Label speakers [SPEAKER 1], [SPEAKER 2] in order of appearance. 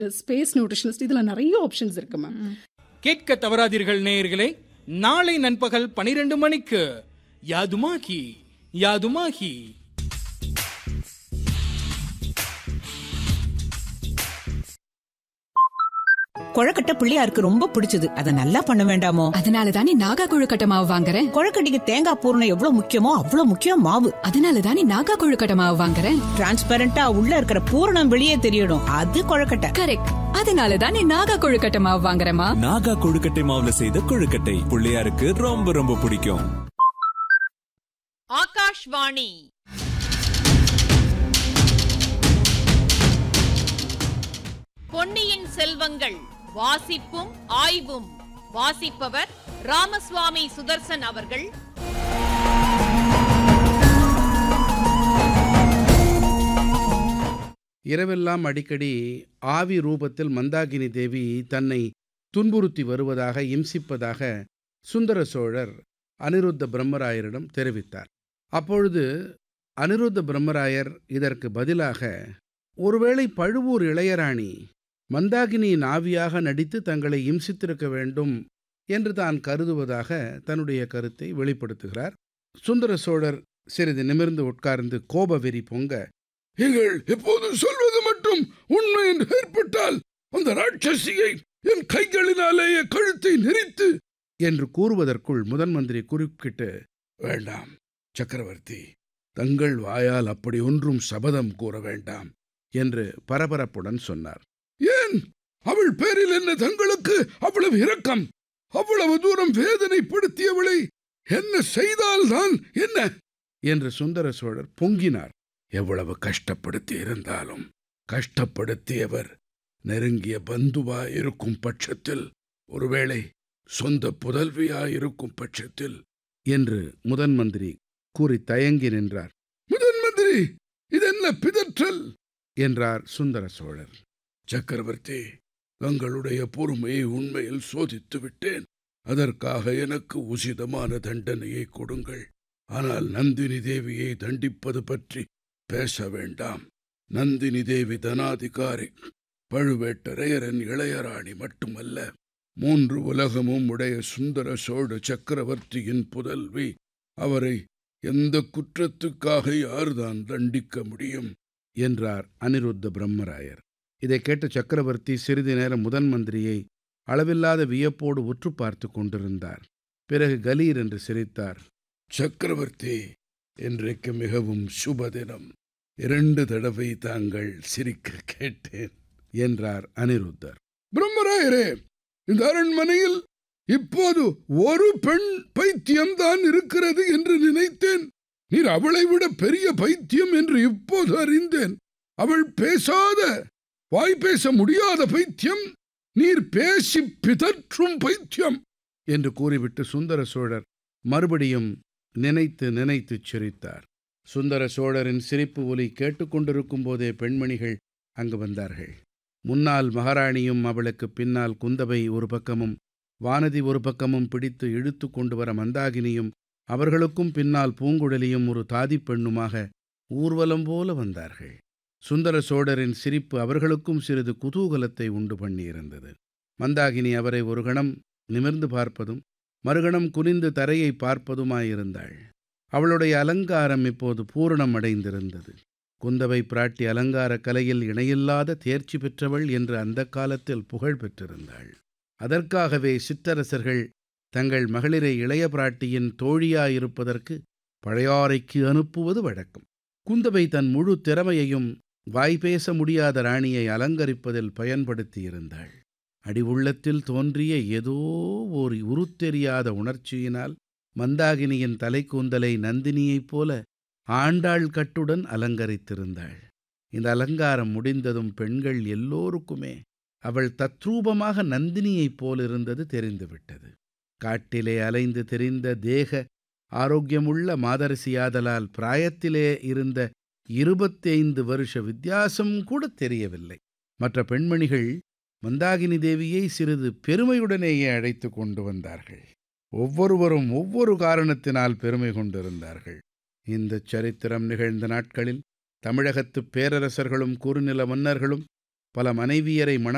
[SPEAKER 1] space nutritionist இதுல நிறைய options இருக்கு மேம்
[SPEAKER 2] கேட்க தவறாதீர்கள் நேயர்களே நாளை நண்பகல் பனிரெண்டு மணிக்கு யாதுமாகி யாதுமாகி
[SPEAKER 3] கொழக்கட்டை பிள்ளையாருக்கு ரொம்ப பிடிச்சது அத நல்லா பண்ண வேண்டாமோ
[SPEAKER 4] அதனால தானே நாகா கொழுக்கட்டை மாவு வாங்குறேன்
[SPEAKER 3] கொழக்கட்டைக்கு தேங்காய் பூரணம் எவ்வளவு முக்கியமோ அவ்வளவு முக்கியம் மாவு
[SPEAKER 4] அதனால தானே நாகா கொழுக்கட்டை மாவு வாங்குறேன்
[SPEAKER 3] டிரான்ஸ்பரண்டா உள்ள இருக்கிற பூரணம் வெளியே தெரியணும் அது கொழக்கட்டை
[SPEAKER 4] கரெக்ட் அதனால தானே நாகா கொழுக்கட்டை மாவு வாங்குறேமா
[SPEAKER 5] நாகா கொழுக்கட்டை மாவுல செய்த கொழுக்கட்டை பிள்ளையாருக்கு ரொம்ப ரொம்ப பிடிக்கும்
[SPEAKER 6] ஆகாஷ்வாணி பொன்னியின் செல்வங்கள் வாசிப்பும் ஆய்வும் வாசிப்பவர் ராமசுவாமி சுதர்சன் அவர்கள்
[SPEAKER 7] இரவெல்லாம் அடிக்கடி ஆவி ரூபத்தில் மந்தாகினி தேவி தன்னை துன்புறுத்தி வருவதாக இம்சிப்பதாக சுந்தர சோழர் அனிருத்த பிரம்மராயரிடம் தெரிவித்தார் அப்பொழுது அனிருத்த பிரம்மராயர் இதற்கு பதிலாக ஒருவேளை பழுவூர் இளையராணி மந்தாகினியின் ஆவியாக நடித்து தங்களை இம்சித்திருக்க வேண்டும் என்று தான் கருதுவதாக தன்னுடைய கருத்தை வெளிப்படுத்துகிறார் சுந்தர சோழர் சிறிது நிமிர்ந்து உட்கார்ந்து கோபவெறி பொங்க
[SPEAKER 8] நீங்கள் இப்போது சொல்வது மட்டும் உண்மை என்று ஏற்பட்டால் அந்த ராட்சசியை என் கைகளினாலேயே கழுத்தை நெரித்து
[SPEAKER 7] என்று கூறுவதற்குள் முதன் மந்திரி குறுக்கிட்டு
[SPEAKER 8] வேண்டாம் சக்கரவர்த்தி தங்கள் வாயால் அப்படி ஒன்றும் சபதம் கூற வேண்டாம்
[SPEAKER 7] என்று பரபரப்புடன் சொன்னார்
[SPEAKER 8] ஏன் அவள் பேரில் என்ன தங்களுக்கு அவ்வளவு இரக்கம் அவ்வளவு தூரம் வேதனைப்படுத்தியவளை என்ன செய்தால்தான் என்ன
[SPEAKER 7] என்று சுந்தர சோழர் பொங்கினார்
[SPEAKER 8] எவ்வளவு கஷ்டப்படுத்தி இருந்தாலும் கஷ்டப்படுத்தியவர் நெருங்கிய பந்துவாயிருக்கும் பட்சத்தில் ஒருவேளை சொந்த புதல்வியாயிருக்கும் பட்சத்தில்
[SPEAKER 7] என்று முதன் மந்திரி கூறி தயங்கி நின்றார்
[SPEAKER 8] முதன் மந்திரி இதென்ன பிதற்றல்
[SPEAKER 7] என்றார் சுந்தர சோழர்
[SPEAKER 8] சக்கரவர்த்தி தங்களுடைய பொறுமையை உண்மையில் சோதித்து விட்டேன் அதற்காக எனக்கு உசிதமான தண்டனையை கொடுங்கள் ஆனால் நந்தினி தேவியை தண்டிப்பது பற்றி பேச வேண்டாம் நந்தினி தேவி தனாதிகாரி பழுவேட்டரையரன் இளையராணி மட்டுமல்ல மூன்று உலகமும் உடைய சுந்தர சோழ சக்கரவர்த்தியின் புதல்வி அவரை எந்த குற்றத்துக்காக யார்தான் தண்டிக்க முடியும்
[SPEAKER 7] என்றார் அனிருத்த பிரம்மராயர் இதை கேட்ட சக்கரவர்த்தி சிறிது நேரம் முதன் மந்திரியை அளவில்லாத வியப்போடு உற்று பார்த்து கொண்டிருந்தார் பிறகு கலீர் என்று சிரித்தார்
[SPEAKER 8] சக்கரவர்த்தி இன்றைக்கு மிகவும் சுப தினம் இரண்டு தடவை தாங்கள் சிரிக்க கேட்டேன்
[SPEAKER 7] என்றார் அனிருத்தர்
[SPEAKER 8] பிரம்மராயரே இந்த அரண்மனையில் இப்போது ஒரு பெண் பைத்தியம்தான் இருக்கிறது என்று நினைத்தேன் நீர் அவளை விட பெரிய பைத்தியம் என்று இப்போது அறிந்தேன் அவள் பேசாத வாய் பேச முடியாத பைத்தியம் நீர் பேசி பிதற்றும் பைத்தியம்
[SPEAKER 7] என்று கூறிவிட்டு சுந்தர சோழர் மறுபடியும் நினைத்து நினைத்து சிரித்தார் சுந்தர சோழரின் சிரிப்பு ஒலி கேட்டுக்கொண்டிருக்கும் போதே பெண்மணிகள் அங்கு வந்தார்கள் முன்னால் மகாராணியும் அவளுக்கு பின்னால் குந்தவை ஒரு பக்கமும் வானதி ஒரு பக்கமும் பிடித்து இழுத்து கொண்டு வர மந்தாகினியும் அவர்களுக்கும் பின்னால் பூங்குழலியும் ஒரு தாதி பெண்ணுமாக ஊர்வலம் போல வந்தார்கள் சுந்தர சோழரின் சிரிப்பு அவர்களுக்கும் சிறிது குதூகலத்தை உண்டு பண்ணியிருந்தது மந்தாகினி அவரை ஒரு கணம் நிமிர்ந்து பார்ப்பதும் மறுகணம் குனிந்து தரையை பார்ப்பதுமாயிருந்தாள் அவளுடைய அலங்காரம் இப்போது பூரணம் அடைந்திருந்தது குந்தவை பிராட்டி அலங்கார கலையில் இணையில்லாத தேர்ச்சி பெற்றவள் என்று அந்த காலத்தில் புகழ் பெற்றிருந்தாள் அதற்காகவே சிற்றரசர்கள் தங்கள் மகளிரை இளைய பிராட்டியின் தோழியாயிருப்பதற்கு பழையாறைக்கு அனுப்புவது வழக்கம் குந்தவை தன் முழு திறமையையும் வாய்பேச முடியாத ராணியை அலங்கரிப்பதில் பயன்படுத்தியிருந்தாள் அடி உள்ளத்தில் தோன்றிய ஏதோ ஓர் உருத்தெரியாத உணர்ச்சியினால் மந்தாகினியின் தலைக்கூந்தலை நந்தினியைப் போல ஆண்டாள் கட்டுடன் அலங்கரித்திருந்தாள் இந்த அலங்காரம் முடிந்ததும் பெண்கள் எல்லோருக்குமே அவள் தத்ரூபமாக நந்தினியைப் போலிருந்தது தெரிந்துவிட்டது காட்டிலே அலைந்து தெரிந்த தேக ஆரோக்கியமுள்ள மாதரசியாதலால் பிராயத்திலே இருந்த இருபத்தைந்து வருஷ வித்தியாசம் கூட தெரியவில்லை மற்ற பெண்மணிகள் மந்தாகினி தேவியை சிறிது பெருமையுடனேயே அழைத்து கொண்டு வந்தார்கள் ஒவ்வொருவரும் ஒவ்வொரு காரணத்தினால் பெருமை கொண்டிருந்தார்கள் இந்த சரித்திரம் நிகழ்ந்த நாட்களில் தமிழகத்துப் பேரரசர்களும் குறுநில மன்னர்களும் பல மனைவியரை மண